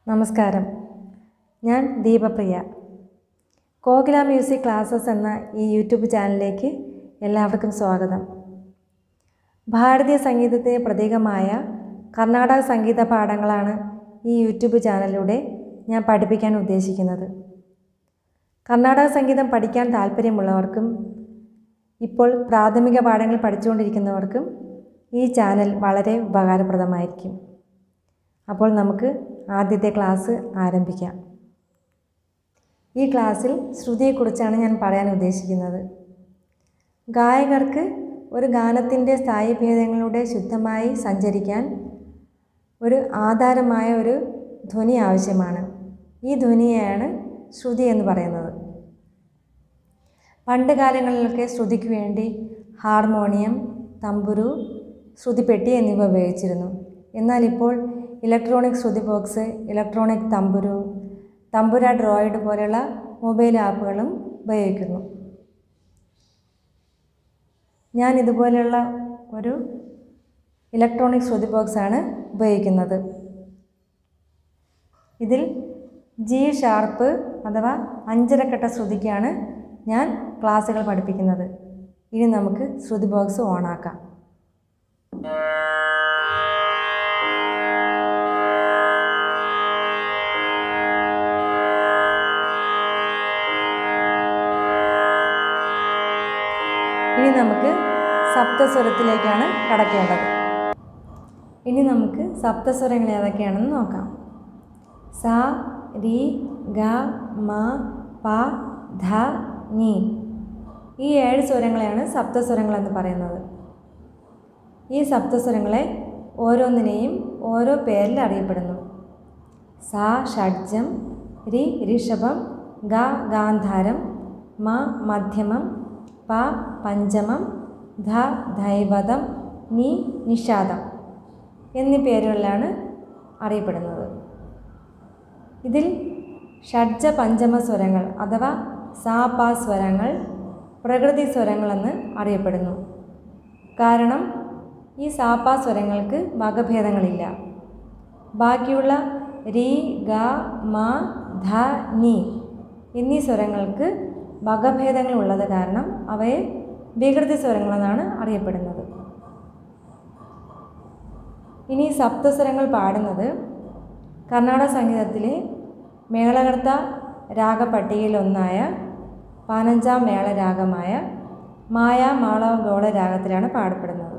നമസ്കാരം ഞാൻ ദീപപ്രിയ Kokila music classes എന്ന ഈ യൂട്യൂബ് ചാനലിലേക്ക് എല്ലാവർക്കും സ്വാഗതം ഭാരതീയ സംഗീതത്തിന് പ്രതീകമായ കർണാടക സംഗീത പാഠങ്ങളാണ് ഈ യൂട്യൂബ് ചാനലിലൂടെ ഞാൻ പഠിപ്പിക്കാൻ ഉദ്ദേശിക്കുന്നത് കർണാടക സംഗീതം പഠിക്കാൻ താല്പര്യമുള്ളവർക്കും ഇപ്പോൾ പ്രാഥമിക പാഠങ്ങൾ പഠിച്ചുകൊണ്ടിരിക്കുന്നവർക്കും ഈ ചാനൽ വളരെ ഉപകാരപ്രദമായിരിക്കും അപ്പോൾ നമുക്ക് ആദ്യത്തെ ക്ലാസ് ആരംഭിക്കാം ഈ ക്ലാസ്സിൽ ശ്രുതിയെക്കുറിച്ചാണ് ഞാൻ പറയാൻ ഉദ്ദേശിക്കുന്നത് ഗായകർക്ക് ഒരു ഗാനത്തിൻ്റെ സ്ഥായിഭേദങ്ങളുടെ ശുദ്ധമായി സഞ്ചരിക്കാൻ ഒരു ആധാരമായ ഒരു ധ്വനി ആവശ്യമാണ് ഈ ധ്വനിയെയാണ് ശ്രുതി എന്ന് പറയുന്നത് പണ്ട് കാലങ്ങളിലൊക്കെ ശ്രുതിക്ക് വേണ്ടി ഹാർമോണിയം തമ്പുരു ശ്രുതിപ്പെട്ടി എന്നിവ ഉപയോഗിച്ചിരുന്നു എന്നാൽ ഇപ്പോൾ ഇലക്ട്രോണിക് ശ്രുതി ബോക്സ് ഇലക്ട്രോണിക് തമ്പുരു തമ്പുര ഡ്രോയിഡ് പോലെയുള്ള മൊബൈൽ ആപ്പുകളും ഉപയോഗിക്കുന്നു ഞാൻ ഇതുപോലെയുള്ള ഒരു ഇലക്ട്രോണിക് ശ്രുതി ബോക്സാണ് ഉപയോഗിക്കുന്നത് ഇതിൽ ജി ഷാർപ്പ് അഥവാ അഞ്ചരക്കട്ട ശ്രുതിക്കാണ് ഞാൻ ക്ലാസ്സുകൾ പഠിപ്പിക്കുന്നത് ഇനി നമുക്ക് ശ്രുതി ബോക്സ് ഓണാക്കാം ഇനി നമുക്ക് സപ്തസ്വരത്തിലേക്കാണ് കടക്കേണ്ടത് ഇനി നമുക്ക് സപ്തസ്വരങ്ങൾ ഏതൊക്കെയാണെന്ന് നോക്കാം സ രി ഗ മ പ ധ നീ ഈ ഏഴ് സ്വരങ്ങളെയാണ് സപ്തസ്വരങ്ങൾ എന്ന് പറയുന്നത് ഈ സപ്തസ്വരങ്ങളെ ഓരോന്നിനെയും ഓരോ പേരിൽ അറിയപ്പെടുന്നു സ ഷഡ്ജം രി ഋഷഭം ഗ ഗാന്ധാരം മ മധ്യമം പ പഞ്ചമം ധ ധൈവതം നി നിഷാദം എന്നീ പേരുകളിലാണ് അറിയപ്പെടുന്നത് ഇതിൽ ഷഡ്ജ പഞ്ചമ സ്വരങ്ങൾ അഥവാ സാപ സ്വരങ്ങൾ പ്രകൃതി സ്വരങ്ങളെന്ന് അറിയപ്പെടുന്നു കാരണം ഈ സാപ സ്വരങ്ങൾക്ക് വകഭേദങ്ങളില്ല ബാക്കിയുള്ള രി ഗ മ ധ നി എന്നീ സ്വരങ്ങൾക്ക് വകഭേദങ്ങൾ ഉള്ളത് കാരണം അവയെ വികൃതി സ്വരങ്ങളെന്നാണ് അറിയപ്പെടുന്നത് ഇനി സപ്തസ്വരങ്ങൾ പാടുന്നത് കർണാടക സംഗീതത്തിലെ മേളകർത്ത രാഗപട്ടികയിൽ ഒന്നായ പതിനഞ്ചാം മേളരാഗമായ മായ മാള ഗോള രാഗത്തിലാണ് പാടപ്പെടുന്നത്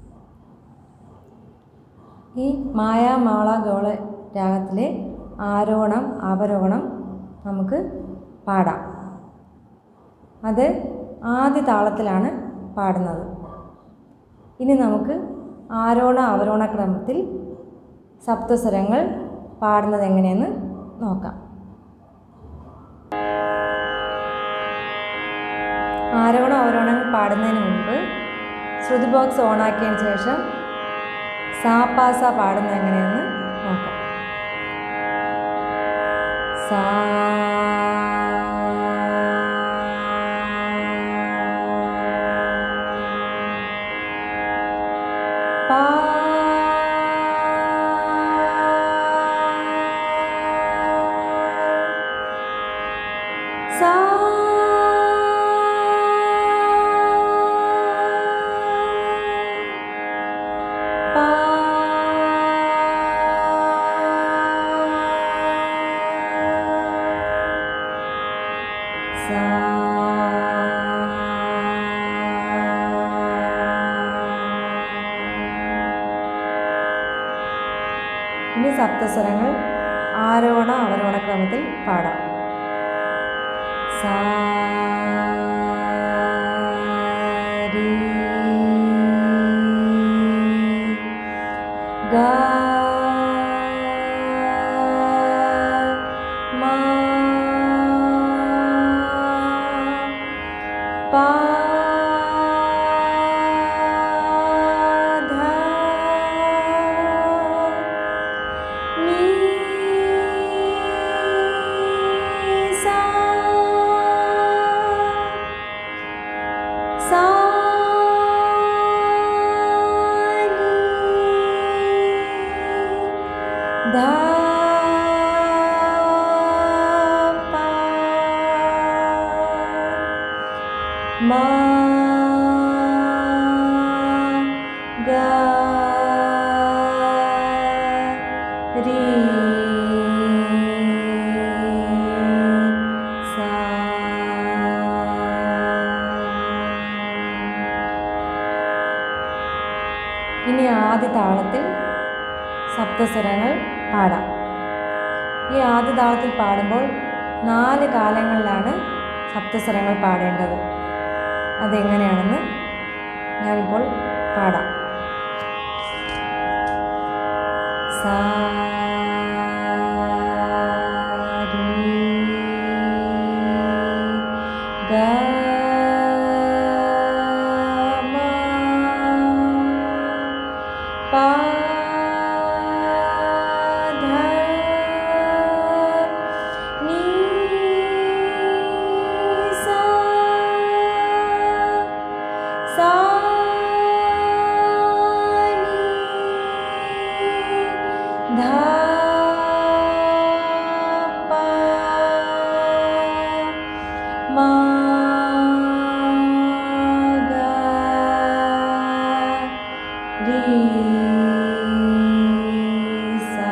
ഈ മായ മാള ഗോള രാഗത്തിലെ ആരോഹണം അവരോഹണം നമുക്ക് പാടാം അത് ആദ്യ താളത്തിലാണ് പാടുന്നത് ഇനി നമുക്ക് ആരോഹണ അവരോഹണ ക്രമത്തിൽ സപ്തസ്വരങ്ങൾ പാടുന്നത് എങ്ങനെയെന്ന് നോക്കാം ആരോഹണ അവരോഹണങ്ങൾ പാടുന്നതിന് മുമ്പ് ശ്രുതി ബോക്സ് ഓണാക്കിയതിന് ശേഷം സാപ്പാസ പാടുന്നത് എങ്ങനെയെന്ന് നോക്കാം സാ പാ സാ പാ സാ ഇനി സപ്തസ്വരങ്ങൾ ആരോഹണ അവരോഹണ ക്രമത്തിൽ പാടാം സാ രി ഗ മ പ ധ നീ സാ സാ നി ധ മാ ഗ രി സാ ഇനി ആദ്യ താളത്തിൽ സപ്തസ്വരങ്ങൾ പാടാം ഈ ആദ്യ താളത്തിൽ പാടുമ്പോൾ നാല് കാലങ്ങളിലാണ് സപ്തസ്വരങ്ങൾ പാടേണ്ടത് അതെങ്ങനെയാണെന്ന് ഞാനിപ്പോൾ പാടാം സാ രി, ഗ മ, പ ധ നീ സാ സാ നീ ധ പ മ ഗ രി സാ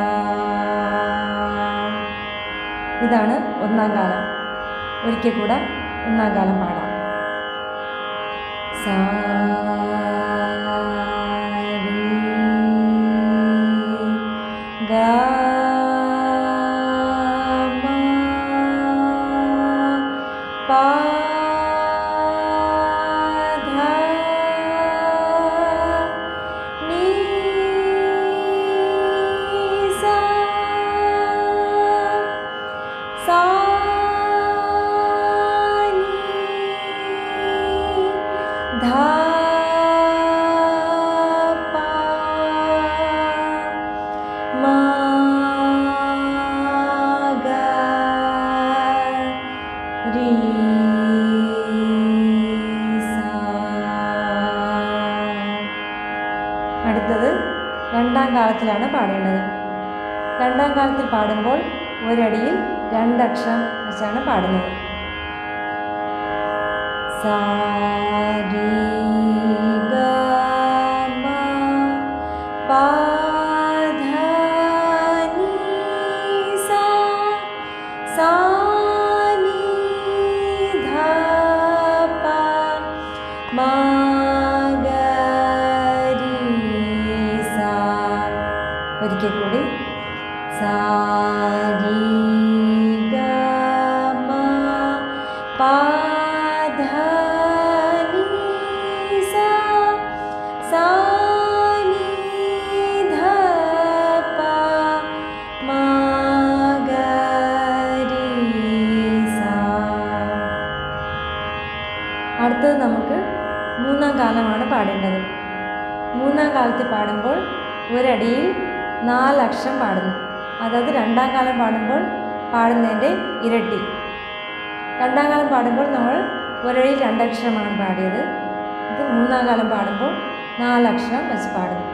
ഇതാണ് ഒന്നാം കാലം ഒരിക്കൽ കൂടെ ഒന്നാം കാലം പാടാം സാ രി, ഗ മ, പ ധ നീ സാ സാ നീ ധ പ മ ഗ രി സാ അടുത്തത് രണ്ടാം കാലത്തിലാണ് പാടേണ്ടത് രണ്ടാം കാലത്തിൽ പാടുമ്പോൾ ഒരടിയിൽ രണ്ടക്ഷരം വെച്ചാണ് പാടുന്നത് സാ രി ഗ മ പ ധ നീ സാ സാ നീ ധ പ മ ഗ രി സാ ഒരിക്കൽ കൂടി സാ രി ഗ മ പ ധ നീ സാ സാ നീ ധ പ മ ഗ രി സാ അടുത്തത് നമുക്ക് മൂന്നാം കാലമാണ് പാടേണ്ടത് മൂന്നാം കാലത്തിൽ പാടുമ്പോൾ ഒരടിയിൽ നാലക്ഷരം പാടുന്നു അതായത് രണ്ടാം കാലം പാടുമ്പോൾ പാടുന്നതിൻ്റെ ഇരട്ടി രണ്ടാം കാലം പാടുമ്പോൾ നമ്മൾ ഒരടിയിൽ രണ്ടക്ഷരമാണ് പാടിയത് ഇത് മൂന്നാം കാലം പാടുമ്പോൾ നാലക്ഷരം വെച്ച് പാടുന്നു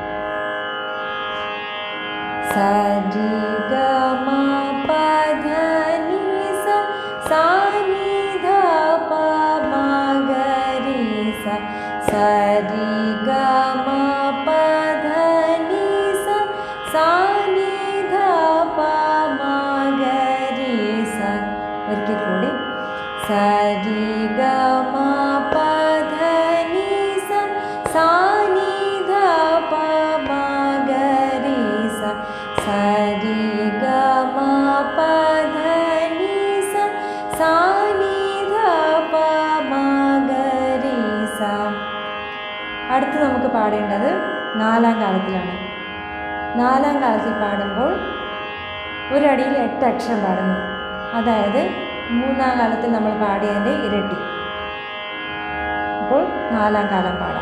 സരി ഗ മ പ ധ നീ സ സാ നീ ധ പ മ ഗ രി സ സരി ഗ മ പ ധ നീ സ സാ നീ ധ പ മ ഗ രി സ ഒരിക്കൽ കൂടി സരി ഗ മ പ ധ നീ സ സാ നീ ധ പ മ ഗ രി സ സരി ഗ മ പ ധ നീ സ സാ നീ ധ പ മ ഗ രി സ അടുത്ത് നമുക്ക് പാടേണ്ടത് നാലാം കാലത്തിലാണ് നാലാം കാലത്തിൽ പാടുമ്പോൾ ഒരടിയിൽ എട്ട് അക്ഷരം പാടുന്നു അതായത് മൂന്നാം കാലത്തിൽ നമ്മൾ പാടിയതിൻ്റെ ഇരട്ടി അപ്പോൾ നാലാം കാലം പാടാം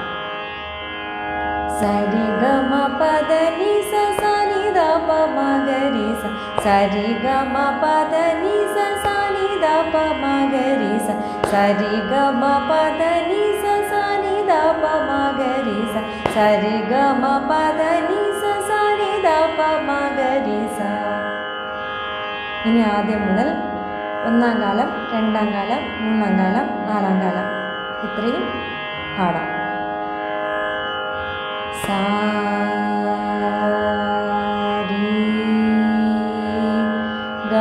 സരി ഗ മ പദ നി സ സ നി ധ പ മ ഗ രി സ സരി ഗ മ പദ നി സ സ നി ധ പ മ ഗ രി സ സരി ഗ മ പദ നി സ സ നി ധ പ മ ഗ രി സ സരി ഗ മ പദ നി സ സ നി ധ പ മ ഗ രി സ ഇനി ആദ്യം മുതൽ ഒന്നാം കാലം രണ്ടാം കാലം മൂന്നാം കാലം നാലാം കാലം ഇത്രയും പാടാം സാ രി ഗ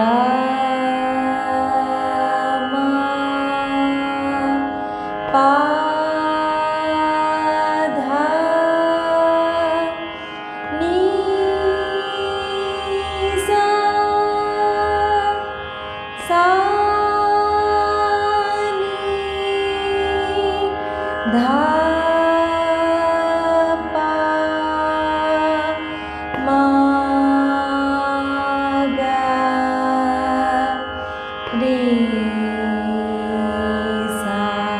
മ പ ധ നീ സാ സാ നീ ധ പ മ ഗ രി സാ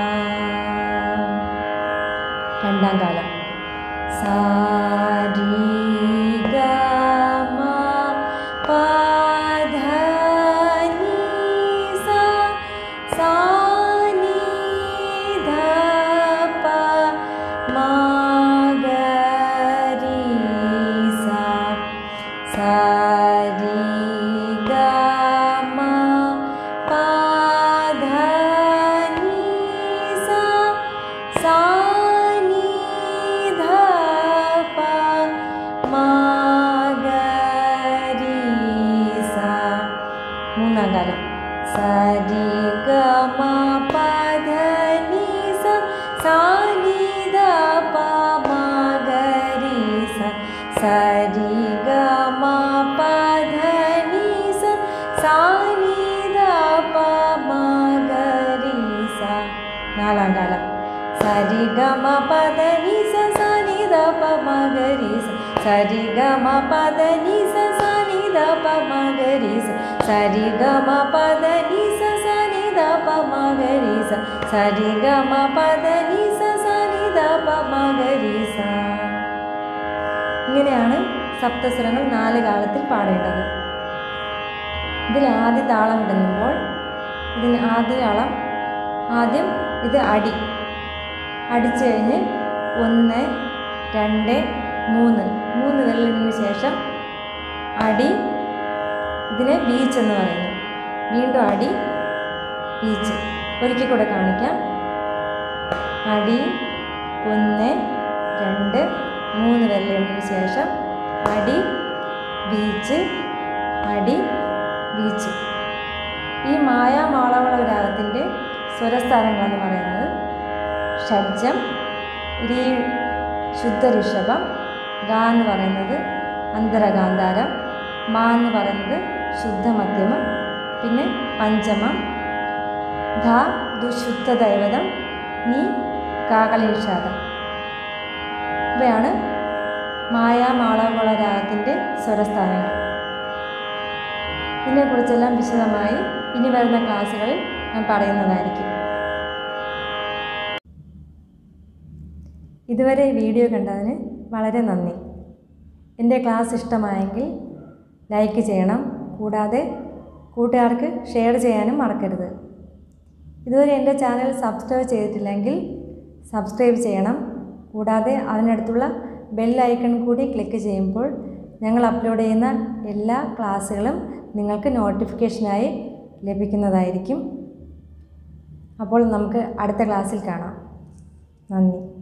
രണ്ടാം കാലം സാ രി ഗ മ പ ധ നീ സാ സാ നീ ധ പ മ ഗ രി സാ സാ രി ഗ മ പ ധ നീ സാ സാ നീ ധ പ മ ഗ രി സാ മൂന്നാം കാലം സ രി ഗ മ പ ധ നീ സ സാ നീ ധ പ മ ഗ രി സ സ രി ഗ മ പ ധ നീ സ സാ നീ ധ പ മ ഗ രി സ നാലാം കാലം സ രി ഗ മ പ ധ നീ സ സാ നീ ധ പ മ ഗ രി സ സ രി ഗ മ പ ധ നീ സ സാ നീ ധ പ മ ഗ രി സ സ രി ഗ മ പ ധ നീ സ സാ നീ ധ പ മ ഗ രി സ സ രി ഗ മ പ ധ നീ സ സാ നീ ധ പ മ ഗ രി സ ഇങ്ങനെയാണ് സപ്തസ്വരങ്ങൾ നാല് കാലത്തിൽ പാടേണ്ടത് ഇതിൽ ആദ്യ താളം ഇടുമ്പോൾ ഇതിന് ആദ്യ താളം ആദ്യം ഇത് അടി അടിച്ചു കഴിഞ്ഞ് ഒന്ന് രണ്ട് മൂന്ന് മൂന്ന് വിരലിന് ശേഷം അടി ഇതിനെ ബീച്ച് എന്ന് പറയുന്നു വീണ്ടും അടി ബീച്ച് ഒരിക്കൽ കൂടെ കാണിക്കാം അടി ഒന്ന് രണ്ട് മൂന്ന് വിരലിന് ശേഷം അടി ബീച്ച് അടി ബീച്ച് ഈ മായാമാളവള രാഗത്തിൻ്റെ സ്വരസ്ഥാനങ്ങളെന്ന് പറയുന്നത് ഷഡ്ജം രീ ശുദ്ധ ഋഷഭം ഗ എന്ന് പറയുന്നത് അന്തരഗാന്ധാരം മാ എന്ന് പറയുന്നത് ശുദ്ധ മധ്യമം പിന്നെ പഞ്ചമം ധ ദുശുദ്ധ ദൈവതം നീ കാകളീഷാദം ഇവയാണ് മായാമാളവള രാഗത്തിൻ്റെ സ്വരസ്ഥാനങ്ങൾ ഇതിനെക്കുറിച്ചെല്ലാം വിശദമായി ഇനി വരുന്ന ക്ലാസ്സുകളിൽ ഞാൻ പറയുന്നതായിരിക്കും ഇതുവരെ ഈ വീഡിയോ കണ്ടതിന് വളരെ നന്ദി എൻ്റെ ക്ലാസ് ഇഷ്ടമായെങ്കിൽ ലൈക്ക് ചെയ്യണം കൂടാതെ കൂട്ടുകാർക്ക് ഷെയർ ചെയ്യാനും മറക്കരുത് ഇതുവരെ എൻ്റെ ചാനൽ സബ്സ്ക്രൈബ് ചെയ്തിട്ടില്ലെങ്കിൽ സബ്സ്ക്രൈബ് ചെയ്യണം കൂടാതെ അതിനടുത്തുള്ള ബെൽ ഐക്കൺ കൂടി ക്ലിക്ക് ചെയ്യുമ്പോൾ ഞങ്ങൾ അപ്ലോഡ് ചെയ്യുന്ന എല്ലാ ക്ലാസ്സുകളും നിങ്ങൾക്ക് നോട്ടിഫിക്കേഷനായി ലഭിക്കുന്നതായിരിക്കും അപ്പോൾ നമുക്ക് അടുത്ത ക്ലാസ്സിൽ കാണാം നന്ദി